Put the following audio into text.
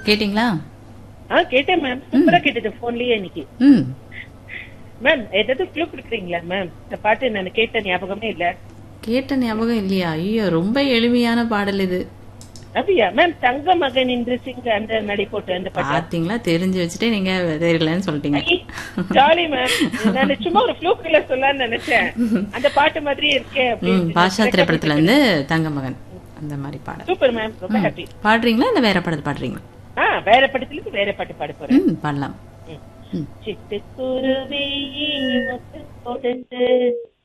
கேட்டிங்களா ஆ கேட்டேன் மேம் சூப்பரா கேட்டது போன்லயே இன்னைக்கு ம் மேம் ஏதாவது க்ளூ கொடுக்குறீங்களா மேம் இந்த பாட்டு நான் கேட்ட ஞாபகமே இல்ல கேட்ட ஞாபகம் இல்லையா ஐயோ ரொம்ப எளிமையான பாடல் இது அப்படியா மேம் தங்க மகன் என்று சிங்க அந்த நடை போட்டு அந்த பாட்டு பாத்தீங்களா தெரிஞ்சு வச்சுட்டே நீங்க தெரியலன்னு சொல்லிட்டீங்க ஜாலி மேம் நான் சும்மா ஒரு ஃப்ளூக்ல சொல்லலாம்னு நினைச்சேன் அந்த பாட்டு மாதிரி இருக்கே ம் அப்படின்னு பாஷா திரைப்படத்துல இருந்து தங்க மகன் அந்த மாதிரி பாடல் சூப்பர் மேம் ரொம்ப ஹாப்பி பாடுறீங்களா இல்ல வேற பாடல் பாடுறீங்களா ஆ வேற படத்துல இருந்து வேற பாட்டு பாட போறேன் ம் பாடலாம் ம். சிட்டுக்குருவி முத்து கொடுத்து